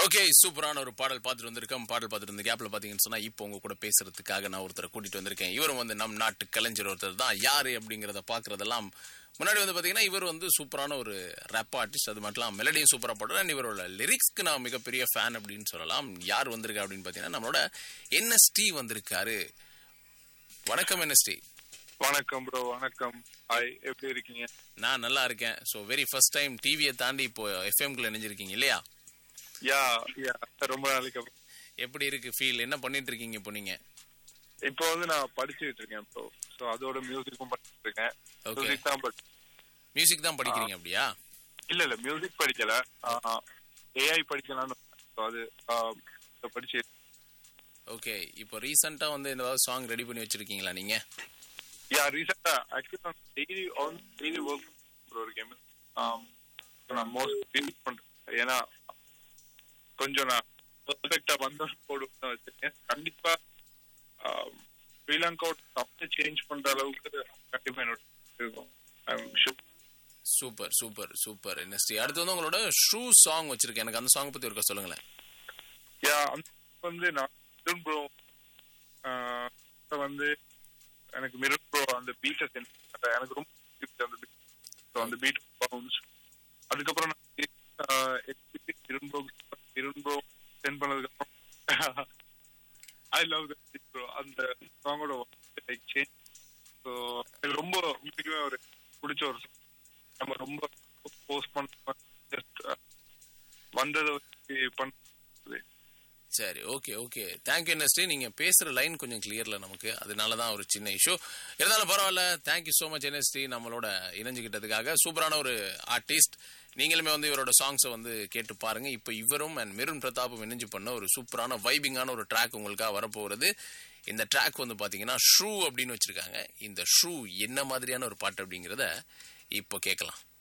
Okay சூப்பரான ஒரு பாடல் பார்த்துட்டு வந்திருக்கோம் பாடல் பார்த்துட்டு இருந்த கேப்ல பாத்தீங்கன்னு சொன்னா இப்போ உங்க கூட பேசுறதுக்காக நான் ஒருத்தரை கூட்டிட்டு வந்திருக்கேன் இவரும் வந்து நம் நாட்டு கலைஞர் ஒருத்தர் தான் யாரு அப்படிங்கறத பாக்குறதெல்லாம் முன்னாடி வந்து பாத்தீங்கன்னா இவர் வந்து சூப்பரான ஒரு ரேப் ஆர்டிஸ்ட் அது மட்டும் இல்லாம மெலடியும் சூப்பரா பாடுறாரு and இவரோட லிரிக்ஸ்க்கு நான் மிகப்பெரிய ஃபேன் அப்படின்னு சொல்லலாம் யார் வந்திருக்கா அப்படின்னு பாத்தீங்கன்னா நம்மளோட என்எஸ்டி வந்திருக்காரு வணக்கம் என்எஸ்டி வணக்கம் ப்ரோ வணக்கம் ஹாய் எப்படி இருக்கீங்க நான் நல்லா இருக்கேன் ஸோ வெரி ஃபர்ஸ்ட் டைம் டிவியை தாண்டி இப்போ எஃப்எம்குள்ள இணைஞ்சிருக்கீங்க இல்லையா யா யா ரொம்ப நாளைக்கு அப்புறம். எப்படி இருக்கு ஃபீல் என்ன பண்ணிட்டு இருக்கீங்க இப்போ நீங்க இப்போ வந்து நான் படிச்சுட்டு இருக்கேன் ப்ரோ ஸோ அதோட மியூசிக்கும் படிச்சுட்டு இருக்கேன் Okay. மியூசிக் தான் பட் மியூசிக் தான் படிக்கிறீங்க அப்படியா இல்ல இல்ல மியூசிக் படிக்கல ஏஐ படிக்கலாம்னு ஸோ அது ஆஹ், இப்ப படிச்சு ஓகே இப்போ ரீசெண்டா வந்து ஏதாவது சாங் ரெடி பண்ணி வச்சிருக்கீங்களா நீங்க யா ரீசெண்டா ஆக்சுவலி நான் daily on daily work bro ஒரு கேம் நான் மோஸ்ட் ஃபீல் பண்றேன் ஏன்னா கொஞ்சம் நான் பெர்ஃபெக்டா வந்த போடுன்னு வச்சிருக்கேன் கண்டிப்பா ஸ்ரீலங்காவோட தமிழ் சேஞ்ச் பண்ற அளவுக்கு கண்டிப்பா என்னோட இருக்கும் I'm sure super super super NST அடுத்து வந்து உங்களோட ஷூ சாங் வச்சிருக்கேன் எனக்கு அந்த சாங் பத்தி ஒருக்கா சொல்லுங்களேன் யா அந்த வந்து நான் மிருன் ப்ரோ வந்து எனக்கு மிருன் ப்ரோ அந்த பீட்டை எனக்கு ரொம்ப பிடிச்ச அந்த beat. So, அந்த பீட் அதுக்கப்புறம் நான் Mirun bro Mirun bro sent பண்ணதுக்கு அப்புறம் ஐ லவ் ப்ரோ அந்த சாங்கோட லைக் சேஞ்ச் ஸோ எனக்கு ரொம்ப முக்கியமே ஒரு பிடிச்ச ஒரு song. நம்ம ரொம்ப போஸ்ட் பண்ண ஜஸ்ட் வந்ததை வச்சு பண்ண சரி ஓகே ஓகே தேங்க்யூ என்எஸ்டி நீங்க பேசுற லைன் கொஞ்சம் கிளியர்ல நமக்கு அதனால தான் ஒரு சின்ன இஷ்யூ இருந்தாலும் பரவாயில்ல தேங்க்யூ ஸோ மச் என்எஸ்டி நம்மளோட இணைஞ்சுக்கிட்டதுக்காக சூப்பரான ஒரு ஆர்டிஸ்ட் நீங்களுமே வந்து இவரோட சாங்ஸை வந்து கேட்டு பாருங்க இப்போ இவரும் அண்ட் மிருன் பிரதாப்பும் இணைஞ்சு பண்ண ஒரு சூப்பரான வைபிங்கான ஒரு ட்ராக் உங்களுக்காக வரப்போகிறது இந்த ட்ராக் வந்து பாத்தீங்கன்னா ஷூ அப்படின்னு வச்சிருக்காங்க இந்த ஷூ என்ன மாதிரியான ஒரு பாட்டு அப்படிங்கிறத இப்போ கேட்கலாம்